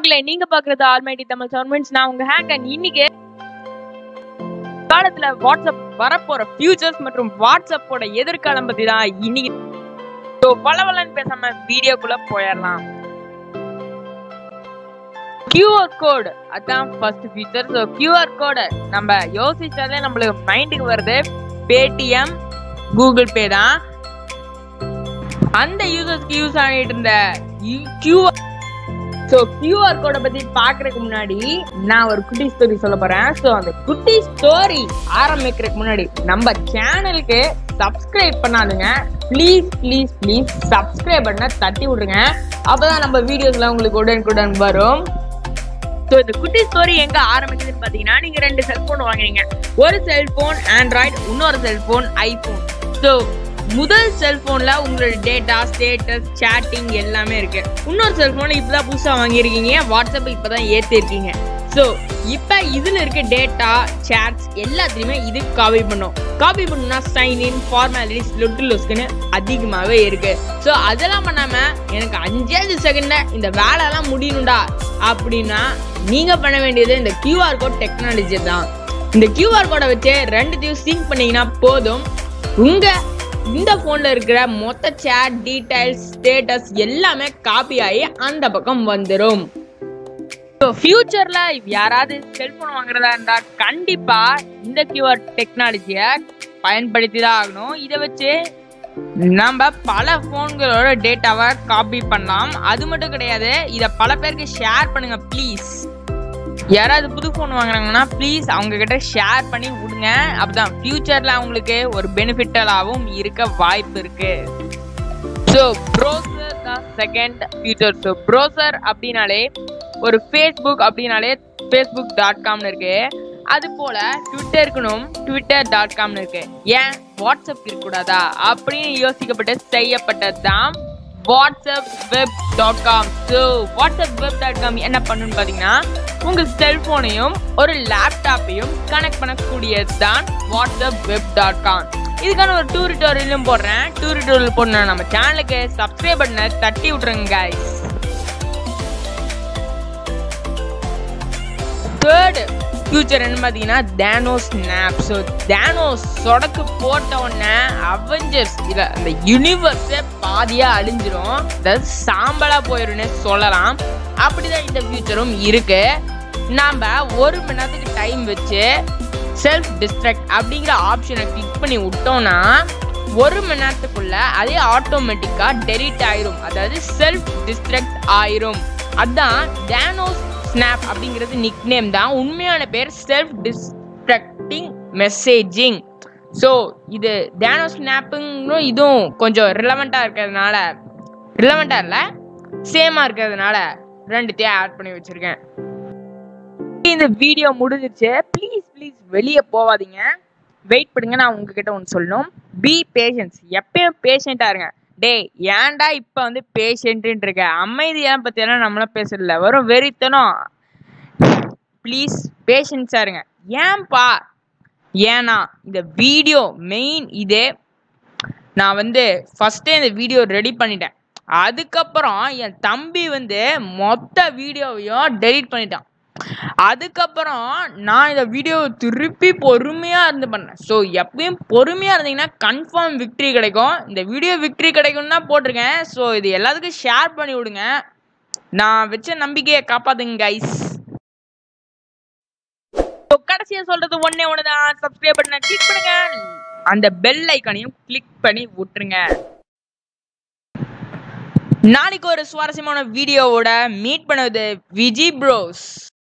மக்களே நீங்க பாக்குறது ஆல்மைட்டி தமிழ் சவுண்ட்மெண்ட்ஸ் நான் உங்க ஹேங்கன் இன்னைக்கு காலத்துல வாட்ஸ்அப் வரப்போற ஃபியூச்சர்ஸ் மற்றும் வாட்ஸ்அப்போட எதிர்காலம் பத்தி தான் இன்னைக்கு ஸோ பலவலன்னு பேசாம வீடியோக்குள்ள போயிடலாம் கியூஆர் கோடு அதான் ஃபர்ஸ்ட் ஃபீச்சர் ஸோ கியூஆர் கோடை நம்ம யோசிச்சாலே நம்மளுக்கு மைண்டுக்கு வருது பேடிஎம் கூகுள் பே தான் அந்த யூசர்ஸ்க்கு யூஸ் ஆகிட்டு இருந்த கியூஆர் ஸோ கியூஆர் கோடை பத்தி பாக்குறதுக்கு முன்னாடி நான் ஒரு குட்டி ஸ்டோரி சொல்ல போறேன் ஸோ அந்த குட்டி ஸ்டோரி ஆரம்பிக்கிறதுக்கு முன்னாடி நம்ம சேனலுக்கு சப்ஸ்கிரைப் பண்ணாதுங்க ப்ளீஸ் ப்ளீஸ் ப்ளீஸ் சப்ஸ்கிரைப் பண்ண தட்டி விடுங்க அப்பதான் நம்ம வீடியோஸ்லாம் உங்களுக்கு உடனுக்குடன் வரும் ஸோ இந்த குட்டி ஸ்டோரி எங்க ஆரம்பிக்குதுன்னு பாத்தீங்கன்னா நீங்க ரெண்டு செல்போன் வாங்குறீங்க ஒரு செல்போன் ஆண்ட்ராய்டு இன்னொரு செல்போன் ஐபோன் ஸோ முதல் செல்போன்ல உங்களோட டேட்டா ஸ்டேட்டஸ் சேட்டிங் எல்லாமே இருக்கு இன்னொரு செல்போன் இப்பதான் புதுசா வாங்கியிருக்கீங்க வாட்ஸ்அப் இப்பதான் ஏத்திருக்கீங்க ஸோ இப்போ இதுல இருக்க டேட்டா சேட்ஸ் எல்லாத்தையுமே இது காப்பி பண்ணும் காப்பி பண்ணா சைன் இன் ஃபார்மாலிட்டிஸ் லொட்டு லொஸ்க்குன்னு அதிகமாகவே இருக்கு ஸோ அதெல்லாம் பண்ணாம எனக்கு அஞ்சாவது செகண்ட்ல இந்த வேலைலாம் முடியணும்டா அப்படின்னா நீங்க பண்ண வேண்டியது இந்த கியூஆர் கோட் டெக்னாலஜி தான் இந்த கியூஆர் கோடை வச்சு ரெண்டுத்தையும் சிங்க் பண்ணீங்கன்னா போதும் உங்க இந்த போன்ல இருக்கிற மொத்த சேட் டீடைல்ஸ் ஸ்டேட்டஸ் எல்லாமே காப்பி ஆகி அந்த பக்கம் வந்துடும் ஸோ ஃபியூச்சர்ல யாராவது செல்போன் வாங்குறதா இருந்தா கண்டிப்பா இந்த கியூஆர் டெக்னாலஜியை பயன்படுத்தி தான் ஆகணும் இதை வச்சு நம்ம பல ஃபோன்களோட டேட்டாவை காப்பி பண்ணலாம் அது மட்டும் கிடையாது இதை பல பேருக்கு ஷேர் பண்ணுங்க ப்ளீஸ் யாராவது புது ஃபோன் வாங்குறாங்கன்னா ப்ளீஸ் அவங்க கிட்ட ஷேர் பண்ணி விடுங்க அப்பதான் ஃபியூச்சர்ல அவங்களுக்கு ஒரு பெனிஃபிட்டலாகவும் இருக்க வாய்ப்பு இருக்கு ஸோ ப்ரோசர் தான் செகண்ட் ஃபியூச்சர் ஸோ ப்ரோசர் அப்படின்னாலே ஒரு ஃபேஸ்புக் அப்படின்னாலே ஃபேஸ்புக் டாட் காம்னு இருக்கு அது போல ட்விட்டருக்குனும் ட்விட்டர் டாட் காம்னு இருக்கு ஏன் வாட்ஸ்அப் இருக்கக்கூடாதா அப்படின்னு யோசிக்கப்பட்டு செய்யப்பட்டது தான் WhatsApp web dot com so WhatsApp web dot com என்ன பண்ணுன்னு பார்த்தீங்கன்னா உங்கள் செல்ஃபோனையும் ஒரு லேப்டாப்பையும் கனெக்ட் பண்ணக்கூடியது தான் வாட்ஸ்அப் வெப் டாட் காம் இதுக்கான ஒரு டூ டுட்டோரியலும் போடுறேன் டூ டுட்டோரியல் போடணும் நம்ம சேனலுக்கு சப்ஸ்கிரைப் பண்ண தட்டி விட்ருங்க guys தேர்டு ஃபியூச்சர் என்ன பார்த்தீங்கன்னா தேனோ ஸ்னாப் ஸோ தேனோ சொடக்கு போட்ட உடனே அவெஞ்சர்ஸ் இல்லை அந்த யூனிவர்ஸே பாதியாக அழிஞ்சிரும் அதாவது சாம்பலாக போயிடும்னு சொல்லலாம் அப்படிதான் இந்த ஃபியூச்சரும் இருக்கு நாம் ஒரு மணி நேரத்துக்கு டைம் வச்சு செல்ஃப் டிஸ்ட்ராக்ட் அப்படிங்கிற ஆப்ஷனை கிளிக் பண்ணி விட்டோம்னா ஒரு மணி நேரத்துக்குள்ள அதே ஆட்டோமேட்டிக்காக டெலிட் ஆயிரும் அதாவது செல்ஃப் டிஸ்ட்ராக்ட் ஆயிரும் அதான் டேனோஸ் ஸ்னாப் அப்படிங்கிறது நிக் நேம் தான் உண்மையான பேர் செல்ஃப் டிஸ்ட்ரக்டிங் மெசேஜிங் ஸோ இது டேனோ ஸ்னாப்புங்களும் இதுவும் கொஞ்சம் ரிலவெண்ட்டாக இருக்கிறதுனால ரிலவெண்ட்டாக இல்லை சேமாக இருக்கிறதுனால ரெண்டுத்தையும் ஆட் பண்ணி வச்சுருக்கேன் இந்த வீடியோ முடிஞ்சிச்சு ப்ளீஸ் ப்ளீஸ் வெளியே போகாதீங்க வெயிட் பண்ணுங்க நான் உங்ககிட்ட ஒன்று சொல்லணும் பி பேஷன்ஸ் எப்பயும் பேஷண்ட்டாக இருங்க டேய் ஏன்டா இப்போ வந்து பேஷண்ட்டுன்னு இருக்க அமைதியாக பற்றியெல்லாம் நம்மளாம் பேசுறதில்ல வரும் வெறித்தனம் ப்ளீஸ் பேஷன்ஸாக இருங்க ஏன்பா ஏன்னா இந்த வீடியோ மெயின் இதே நான் வந்து ஃபஸ்ட்டே இந்த வீடியோ ரெடி பண்ணிட்டேன் அதுக்கப்புறம் என் தம்பி வந்து மொத்த வீடியோவையும் டெலீட் பண்ணிட்டான் அதுக்கப்புறம் நான் இந்த வீடியோவை திருப்பி பொறுமையாக இருந்து பண்ணேன் ஸோ எப்பயும் பொறுமையாக இருந்தீங்கன்னா கன்ஃபார்ம் விக்ட்ரி கிடைக்கும் இந்த வீடியோ விக்ட்ரி கிடைக்கும்னு தான் போட்டிருக்கேன் ஸோ இது எல்லாத்துக்கும் ஷேர் பண்ணி விடுங்க நான் வச்ச நம்பிக்கையை காப்பாத்துங்க கைஸ் கடைசியாக சொல்றது ஒன்னே ஒன்று தான் சப்ஸ்கிரைப் பண்ண கிளிக் பண்ணுங்க அந்த பெல் ஐக்கானையும் கிளிக் பண்ணி விட்டுருங்க நாளைக்கு ஒரு சுவாரஸ்யமான வீடியோவோட மீட் பண்ணுவது விஜி ப்ரோஸ்